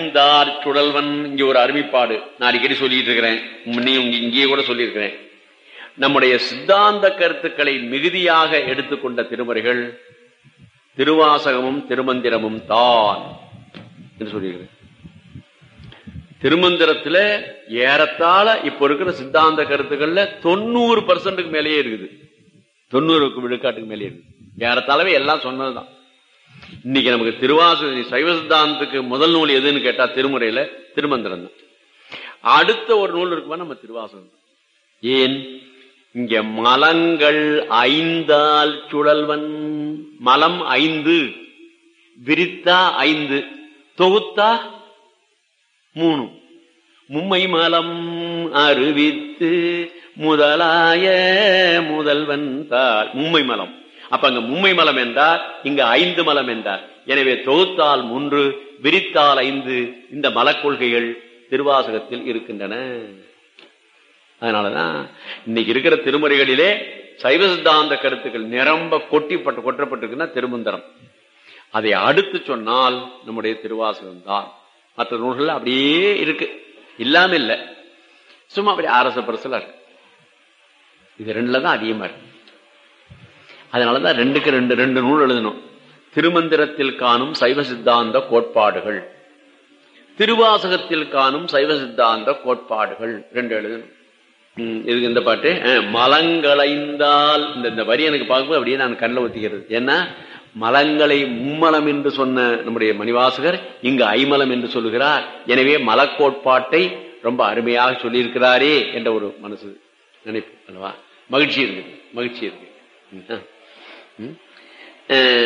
ஐந்தார் சுழல்வன் இங்க ஒரு அருமைப்பாடு நான் அடிக்கடி சொல்லிட்டு இருக்கிறேன் முன்னையும் இங்க- இங்கேயே கூட சொல்லியிருக்கிறேன் நம்முடைய சித்தாந்த கருத்துக்களை மிகுதியாக எடுத்துக்கொண்ட திருமுறைகள் திருவாசகமும் திருமந்திரமும் தான் என்று சொல்லியிருக்கிறேன் திருமந்திரத்துல ஏறத்தாழ இப்ப இருக்கிற சித்தாந்த கருத்துக்கள்ல தொண்ணூறு பர்சன்ட்டுக்கு மேலேயே இருக்குது தொண்ணூறுக்கு விழுக்காட்டுக்கு மேலேயே இருக்குது ஏறத்தாழவே எல்லாம் சொன்னதுதான் இன்னைக்கு நமக்கு திருவாசு சைவ சித்தாந்தத்துக்கு முதல் நூல் எதுன்னு கேட்டா திருமுறையில திருமந்திரம் தான் அடுத்த ஒரு நூல் இருக்குமா நம்ம திருவாசகம் தான். ஏன் இங்க மலங்கள் ஐந்தால் சுழல்வன் மலம் ஐந்து விரித்தா ஐந்து தொகுத்தா மூணு மும்மை மலம் அறிவித்து முதலாய முதல்வன் தாள் மும்மை மலம் அப்ப அங்க மும்மை மலம் என்றார் இங்க ஐந்து மலம் என்றார் எனவே தொகுத்தால் மூன்று விரித்தால் ஐந்து இந்த மலக்கொள்கைகள் திருவாசகத்தில் இருக்கின்றன அதனாலதான் இன்னைக்கு இருக்கிற திருமுறைகளிலே சைவ சித்தாந்த கருத்துக்கள் நிரம்ப கொட்டிப்பட்டு கொட்டப்பட்டிருக்குன்னா திருமந்திரம் அதை அடுத்து சொன்னால் நம்முடைய திருவாசகம் தான் மற்ற நூல்கள் அப்படியே இருக்கு இல்லாம இல்ல சும்மா அப்படி அரச பரசலா இருக்கு இது ரெண்டுல தான் அதிகமா இருக்கு அதனாலதான் ரெண்டுக்கு ரெண்டு ரெண்டு நூல் எழுதணும் திருமந்திரத்தில் காணும் சைவ சித்தாந்த கோட்பாடுகள் திருவாசகத்தில் காணும் சைவ சித்தாந்த கோட்பாடுகள் ரெண்டு எழுதணும் ம், இதுக்கு இந்த பாட்டு அஹ், மலங்களைந்தால் இந்த இந்த வரி எனக்கு பார்க்கும்போது அப்படியே நான் கண்ணில் ஒத்திக்கிறது ஏன்னா மலங்களை மும்மலம் என்று சொன்ன நம்முடைய மணிவாசகர் இங்கு ஐமலம் என்று சொல்லுகிறார் எனவே மலக்கோட்பாட்டை ரொம்ப அருமையாக சொல்லியிருக்கிறாரே என்ற ஒரு மனசு நினைப்பு அல்லவா மகிழ்ச்சி இருக்கு மகிழ்ச்சி இருக்கு ம், ம். அஹ்,